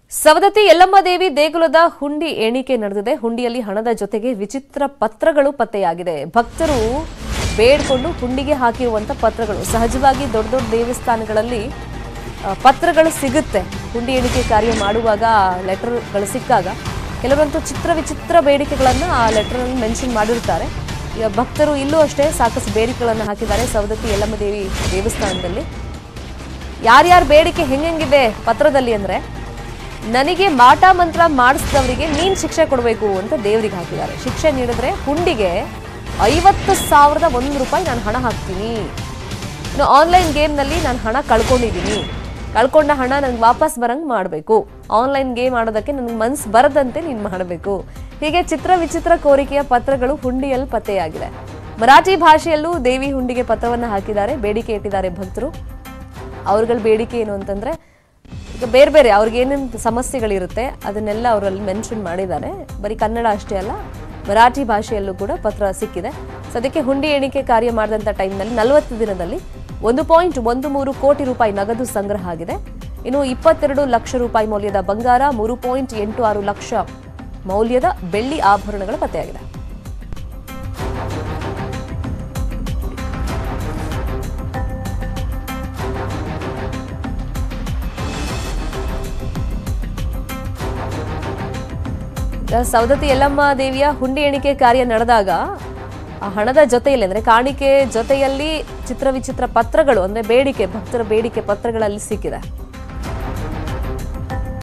ಸವದತ್ತಿ ಯಲ್ಲಮ್ಮ ದೇವಿ ದೇಗುಲದ ಹುಂಡಿ ಎಣಿಕೆ ನಡೆದಿದೆ ಹುಂಡಿಯಲ್ಲಿ ಹಣದ ಜೊತೆಗೆ ವಿಚಿತ್ರ ಪತ್ರಗಳು ಪತ್ತೆಯಾಗಿದೆ ಭಕ್ತರು ಬೇಡ್ಕೊಂಡು ಹುಂಡಿಗೆ ಹಾಕಿರುವಂತ ಪತ್ರಗಳು ಸಹಜವಾಗಿ ದೊಡ್ಡ ದೊಡ್ಡ ದೇವಸ್ಥಾನಗಳಲ್ಲಿ ಆ, ಪತ್ರಗಳು ಸಿಗುತ್ತೆ ಹುಂಡಿ ಎಣಿಕೆ ಕಾರ್ಯ ಮಾಡುವಾಗ ಲೆಟರ್ಗಳು ಸಿಕ್ಕಾಗ ಕೆಲವರಂತೂ ಚಿತ್ರ ವಿಚಿತ್ರ ಬೇಡಿಕೆಗಳನ್ನು ಆ ಲೆಟರ್ನಲ್ಲಿ ಮೆನ್ಷನ್ ಮಾಡಿರ್ತಾರೆ ಈಗ ಭಕ್ತರು ಇಲ್ಲೂ ಅಷ್ಟೇ ಸಾಕಷ್ಟು ಬೇಡಿಕೆಗಳನ್ನು ಹಾಕಿದ್ದಾರೆ ಸವದತ್ತಿ ಯಲ್ಲಮ್ಮ ದೇವಿ ದೇವಸ್ಥಾನದಲ್ಲಿ ಯಾರ್ಯಾರ ಬೇಡಿಕೆ ಹೆಂಗೆಂಗಿದೆ ಪತ್ರದಲ್ಲಿ ಅಂದ್ರೆ ನನಗೆ ಮಾಟ ಮಂತ್ರ ಮಾಡಿಸಿದವರಿಗೆ ನೀನ್ ಶಿಕ್ಷೆ ಕೊಡಬೇಕು ಅಂತ ದೇವರಿಗೆ ಹಾಕಿದ್ದಾರೆ ಶಿಕ್ಷೆ ನೀಡಿದ್ರೆ ಹುಂಡಿಗೆ ಐವತ್ತು ಸಾವಿರದ ಒಂದು ರೂಪಾಯಿ ನಾನು ಹಣ ಹಾಕ್ತೀನಿ ಇನ್ನು ಆನ್ಲೈನ್ ಗೇಮ್ನಲ್ಲಿ ನಾನು ಹಣ ಕಳ್ಕೊಂಡಿದ್ದೀನಿ ಕಳ್ಕೊಂಡ ಹಣ ನನಗೆ ವಾಪಸ್ ಬರಂಗ್ ಮಾಡಬೇಕು ಆನ್ಲೈನ್ ಗೇಮ್ ಆಡೋದಕ್ಕೆ ನನಗೆ ಮನ್ಸು ಬರದಂತೆ ನೀನು ಮಾಡಬೇಕು ಹೀಗೆ ಚಿತ್ರ ವಿಚಿತ್ರ ಕೋರಿಕೆಯ ಪತ್ರಗಳು ಹುಂಡಿಯಲ್ಲಿ ಪತ್ತೆಯಾಗಿದೆ ಮರಾಠಿ ಭಾಷೆಯಲ್ಲೂ ದೇವಿ ಹುಂಡಿಗೆ ಪತ್ರವನ್ನು ಹಾಕಿದ್ದಾರೆ ಬೇಡಿಕೆ ಇಟ್ಟಿದ್ದಾರೆ ಭಕ್ತರು ಅವ್ರಗಳ ಬೇಡಿಕೆ ಏನು ಅಂತಂದ್ರೆ ಈಗ ಬೇರೆ ಬೇರೆ ಅವ್ರಿಗೆ ಏನೇನು ಸಮಸ್ಯೆಗಳಿರುತ್ತೆ ಅದನ್ನೆಲ್ಲ ಅವರಲ್ಲಿ ಮೆನ್ಷನ್ ಮಾಡಿದ್ದಾರೆ ಬರೀ ಕನ್ನಡ ಅಷ್ಟೇ ಅಲ್ಲ ಮರಾಠಿ ಭಾಷೆಯಲ್ಲೂ ಕೂಡ ಪತ್ರ ಸಿಕ್ಕಿದೆ ಸದ್ಯಕ್ಕೆ ಹುಂಡಿ ಎಣಿಕೆ ಕಾರ್ಯ ಮಾಡಿದಂಥ ಟೈಮ್ನಲ್ಲಿ ನಲವತ್ತು ದಿನದಲ್ಲಿ ಒಂದು ಪಾಯಿಂಟ್ ಒಂದು ಮೂರು ಕೋಟಿ ರೂಪಾಯಿ ನಗದು ಸಂಗ್ರಹ ಆಗಿದೆ ಇನ್ನು ಇಪ್ಪತ್ತೆರಡು ಲಕ್ಷ ರೂಪಾಯಿ ಮೌಲ್ಯದ ಬಂಗಾರ ಮೂರು ಪಾಯಿಂಟ್ ಎಂಟು ಆರು ಲಕ್ಷ ಮೌಲ್ಯದ ಬೆಳ್ಳಿ ಆಭರಣಗಳು ಪತ್ತೆಯಾಗಿದೆ ಈಗ ಸವದತ್ತಿ ಯಲ್ಲಮ್ಮ ದೇವಿಯ ಹುಂಡಿ ಎಣಿಕೆ ಕಾರ್ಯ ನಡೆದಾಗ ಆ ಹಣದ ಜೊತೆಯಲ್ಲಿ ಅಂದ್ರೆ ಕಾಣಿಕೆ ಜೊತೆಯಲ್ಲಿ ಚಿತ್ರ ವಿಚಿತ್ರ ಪತ್ರಗಳು ಅಂದ್ರೆ ಬೇಡಿಕೆ ಭಕ್ತರ ಬೇಡಿಕೆ ಪತ್ರಗಳಲ್ಲಿ ಸಿಕ್ಕಿದೆ